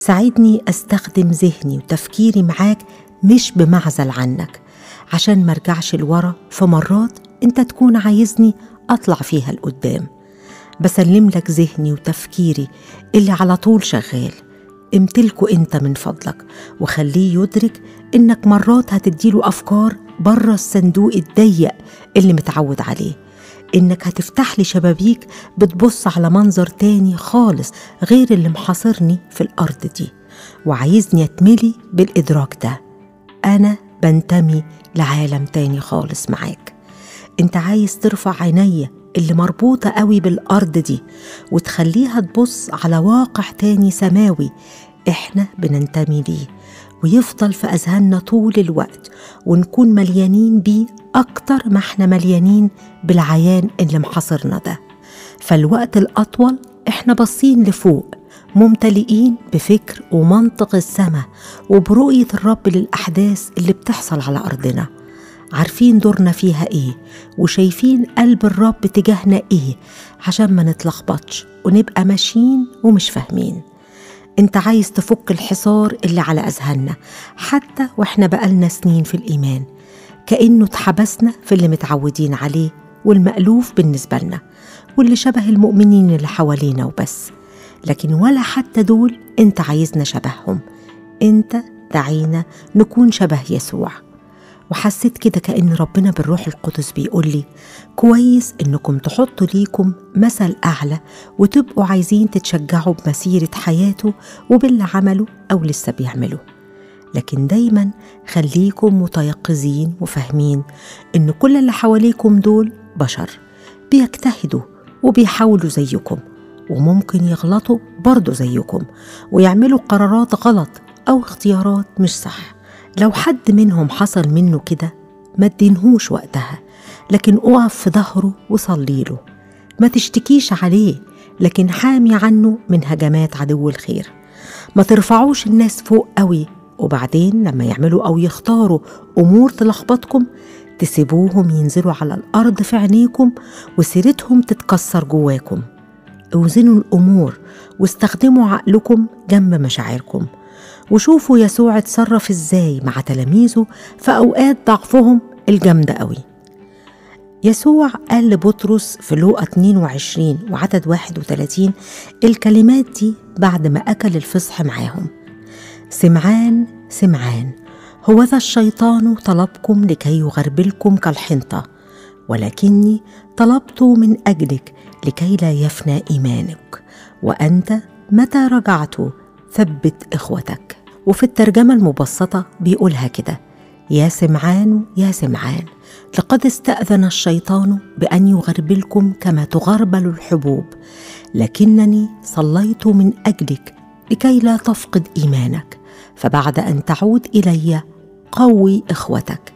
ساعدني أستخدم ذهني وتفكيري معاك مش بمعزل عنك عشان مرجعش لورا في مرات انت تكون عايزني أطلع فيها لقدام بسلم لك ذهني وتفكيري اللي على طول شغال امتلكه انت من فضلك وخليه يدرك انك مرات هتديله افكار بره الصندوق الضيق اللي متعود عليه انك هتفتح لي شبابيك بتبص على منظر تاني خالص غير اللي محاصرني في الارض دي وعايزني اتملي بالادراك ده انا بنتمي لعالم تاني خالص معاك انت عايز ترفع عينيا اللي مربوطة قوي بالأرض دي وتخليها تبص على واقع تاني سماوي إحنا بننتمي ليه ويفضل في أذهاننا طول الوقت ونكون مليانين بيه أكتر ما إحنا مليانين بالعيان اللي محاصرنا ده فالوقت الأطول إحنا باصين لفوق ممتلئين بفكر ومنطق السماء وبرؤية الرب للأحداث اللي بتحصل على أرضنا عارفين دورنا فيها ايه وشايفين قلب الرب تجاهنا ايه عشان ما نتلخبطش ونبقى ماشيين ومش فاهمين انت عايز تفك الحصار اللي على اذهاننا حتى واحنا بقالنا سنين في الايمان كانه اتحبسنا في اللي متعودين عليه والمألوف بالنسبة لنا واللي شبه المؤمنين اللي حوالينا وبس لكن ولا حتى دول انت عايزنا شبههم انت دعينا نكون شبه يسوع وحسيت كده كأن ربنا بالروح القدس بيقول لي كويس إنكم تحطوا ليكم مثل أعلى وتبقوا عايزين تتشجعوا بمسيرة حياته وباللي عمله أو لسه بيعمله لكن دايما خليكم متيقظين وفاهمين إن كل اللي حواليكم دول بشر بيجتهدوا وبيحاولوا زيكم وممكن يغلطوا برضه زيكم ويعملوا قرارات غلط أو اختيارات مش صح لو حد منهم حصل منه كده ما تدينهوش وقتها لكن اقف في ظهره وصلي له ما تشتكيش عليه لكن حامي عنه من هجمات عدو الخير ما ترفعوش الناس فوق قوي وبعدين لما يعملوا أو يختاروا أمور تلخبطكم تسيبوهم ينزلوا على الأرض في عينيكم وسيرتهم تتكسر جواكم اوزنوا الأمور واستخدموا عقلكم جنب مشاعركم وشوفوا يسوع اتصرف ازاي مع تلاميذه في اوقات ضعفهم الجامده قوي يسوع قال لبطرس في لوقا 22 وعدد 31 الكلمات دي بعد ما أكل الفصح معاهم سمعان سمعان هو ذا الشيطان طلبكم لكي يغربلكم كالحنطة ولكني طلبت من أجلك لكي لا يفنى إيمانك وأنت متى رجعت ثبت إخوتك وفي الترجمة المبسطة بيقولها كده يا سمعان يا سمعان لقد استأذن الشيطان بأن يغربلكم كما تغربل الحبوب لكنني صليت من أجلك لكي لا تفقد إيمانك فبعد أن تعود إلي قوي إخوتك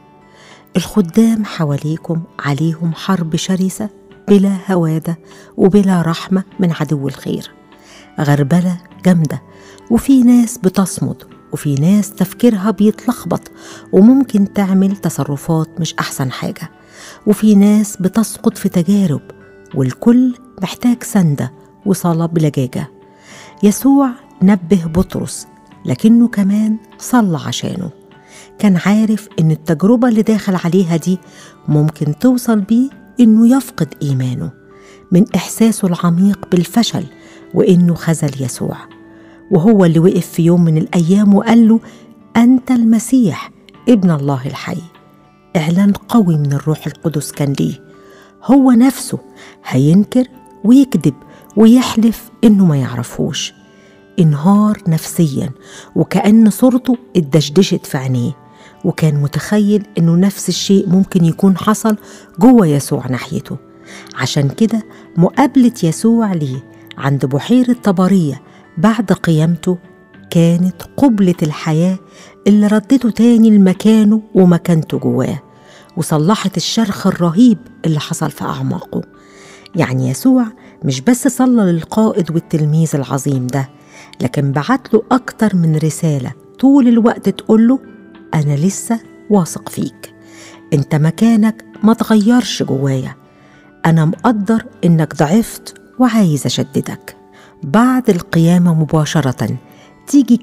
الخدام حواليكم عليهم حرب شرسة بلا هوادة وبلا رحمة من عدو الخير غربلة جامدة وفي ناس بتصمد وفي ناس تفكيرها بيتلخبط وممكن تعمل تصرفات مش أحسن حاجة وفي ناس بتسقط في تجارب والكل محتاج سندة وصلاة بلجاجة يسوع نبه بطرس لكنه كمان صلى عشانه كان عارف إن التجربة اللي داخل عليها دي ممكن توصل بيه إنه يفقد إيمانه من إحساسه العميق بالفشل وإنه خذل يسوع وهو اللي وقف في يوم من الأيام وقال له أنت المسيح ابن الله الحي إعلان قوي من الروح القدس كان ليه هو نفسه هينكر ويكذب ويحلف إنه ما يعرفوش انهار نفسيا وكأن صورته اتدشدشت في عينيه وكان متخيل إنه نفس الشيء ممكن يكون حصل جوه يسوع ناحيته عشان كده مقابلة يسوع ليه عند بحيرة طبرية بعد قيامته كانت قبلة الحياة اللي ردته تاني لمكانه ومكانته جواه وصلحت الشرخ الرهيب اللي حصل في أعماقه يعني يسوع مش بس صلى للقائد والتلميذ العظيم ده لكن بعت له أكتر من رسالة طول الوقت تقول له أنا لسه واثق فيك أنت مكانك ما تغيرش جوايا أنا مقدر إنك ضعفت وعايز أشددك بعد القيامة مباشرة تيجي